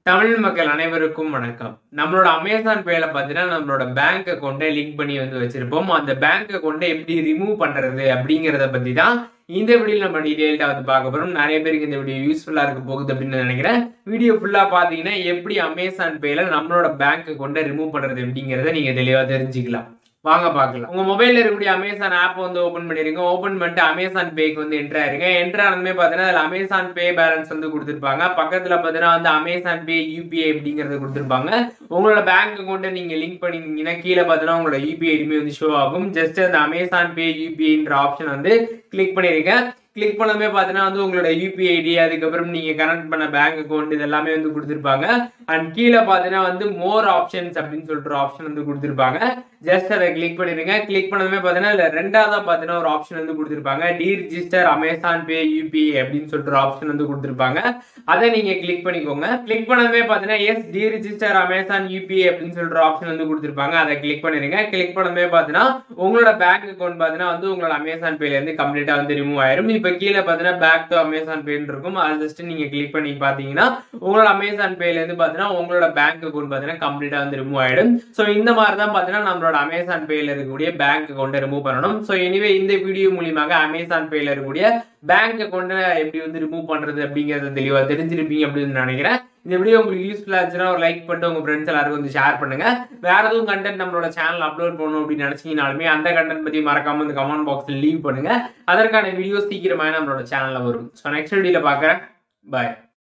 தமிழ் மக்கள் அனைவருக்கும் வணக்கம் நம்மளோட அமேசான் பேல பார்த்தீங்கன்னா நம்மளோட பேங்க் அக்கௌண்ட்டை லிங்க் பண்ணி வந்து வச்சிருப்போம் அந்த பேங்க் அக்கௌண்ட்டை எப்படி ரிமூவ் பண்றது அப்படிங்கிறத பத்தி தான் இந்த வீடியோ நம்ம டீடைல்டா வந்து பார்க்க போறோம் நிறைய பேருக்கு இந்த வீடியோ யூஸ்ஃபுல்லா இருக்க போகுது அப்படின்னு நினைக்கிறேன் வீடியோ ஃபுல்லா பாத்தீங்கன்னா எப்படி அமேசான் பேல நம்மளோட பேங்க் அக்கௌண்ட்டை ரிமூவ் பண்றது அப்படிங்கிறத நீங்க தெளிவா தெரிஞ்சுக்கலாம் வாங்க பார்க்கலாம் உங்க மொபைல்ல இருக்கக்கூடிய அமேசான் ஆப் வந்து ஓபன் பண்ணிருங்க ஓபன் பண்ணிட்டு அமேசான் பேக்கு வந்து என்ட்ரு ஆயிருங்க என்ட்ரு ஆனதுமே பார்த்தீங்கன்னா அதில் அமேசான் பே பேலன்ஸ் வந்து கொடுத்துருப்பாங்க பக்கத்துல பார்த்தீங்கன்னா வந்து அமேசான் பே யூபிஐ அப்படிங்கறது கொடுத்துருப்பாங்க உங்களோட பேங்க் அக்கௌண்ட்டை நீங்க லிங்க் பண்ணிருந்தீங்கன்னா கீழே பார்த்தீங்கன்னா உங்களோட யூபிஐ ஐடிமே வந்து ஷோ ஆகும் ஜஸ்ட் அந்த அமேசான் பே யூபிஐன்ற ஆப்ஷன் வந்து கிளிக் பண்ணிருங்க கிளிக் பண்ணதுமே பார்த்தீங்கன்னா வந்து உங்களோட யூபிஐ ஐடி அதுக்கப்புறம் நீங்க கனெக்ட் பண்ண பேங்க் அக்கௌண்ட் இது எல்லாமே வந்து கொடுத்துருப்பாங்க அண்ட் கீழே பார்த்தீங்கன்னா வந்து மோர் ஆப்ஷன்ஸ் அப்படின்னு சொல்லிட்டு ஒரு ஆப்ஷன் வந்து கொடுத்துருப்பாங்க ஜஸ்ட் அதை கிளிக் பண்ணிடுங்க கிளிக் பண்ணதுமே பார்த்தீங்கன்னா இல்லை ரெண்டாவதா பார்த்தீங்கன்னா ஒரு ஆப்ஷன் வந்து கொடுத்துருப்பாங்க D register Amazon pay UPI அப்படின்னு சொல்லிட்டு ஒரு ஆப்ஷன் வந்து கொடுத்துருப்பாங்க அதை நீங்க கிளிக் பண்ணிக்கோங்க கிளிக் பண்ணதுமே பார்த்தீங்கன்னா எஸ் டி ரிஜிஸ்டர் அமேசான் யூபிஐ அப்படின்னு சொல்லிட்டு ஆப்ஷன் வந்து கொடுத்துருப்பாங்க அதை கிளிக் பண்ணிடுங்க கிளிக் பண்ணதுமே பார்த்தீங்கன்னா உங்களோட பேங்க் அக்கௌண்ட் பார்த்தீங்கன்னா வந்து உங்களோட அமேசான் பேல இருந்து கம்ப்ளீட்டா வந்து ரிமூவ் ஆயிரும் இப்போ கீழே பார்த்தீங்கன்னா பேக் டு அமேசான் பேன்னு இருக்கும் அது ஜஸ்ட் நீங்க கிளிக் பண்ணி பார்த்தீங்கன்னா உங்களோட அமேசான் பேல இருந்து பார்த்தீங்கன்னா உங்களோட பேங்க் அக்கௌண்ட் பார்த்தீங்கன்னா கம்ப்ளீட்டா வந்து ரிமூவ் ஆயிடும் ஸோ இந்த மாதிரி தான் பார்த்தீங்கன்னா நம்மளோட அமேசான் பேல இருக்கக்கூடிய பேங்க் அக்கௌண்ட்டை ரிமூவ் பண்ணணும் ஸோ எனிவே இந்த வீடியோ மூலியமாக அமேசான் பேல இருக்கக்கூடிய பேங்க் அக்கௌண்ட்டை எப்படி வந்து ரிமூவ் பண்றது அப்படிங்கறத தெளிவா தெரிஞ்சிருப்பீங்க அப்படின்னு நினைக்கிறேன் இந்த வீடியோ உங்களுக்கு யூஸ்ஃபுல்லா இருந்துச்சுன்னா ஒரு லைக் பண்ணிட்டு உங்க ஃப்ரெண்ட்ஸ் எல்லாருக்கும் வந்து ஷேர் பண்ணுங்க வேற எதுவும் கண்டென்ட் நம்மளோட சேனல் அப்லோட் பண்ணணும் அப்படின்னு நினைச்சீங்கனாலுமே அந்த கண்டென்ட் பத்தி மறக்காம இந்த கமெண்ட் பாக்ஸ்ல லீவ் பண்ணுங்க அதற்கான வீடியோ சீக்கிரமாக நம்மளோட சேனல்ல வரும் ஸோ நெக்ஸ்ட் வீடியோல பார்க்குறேன் பாய்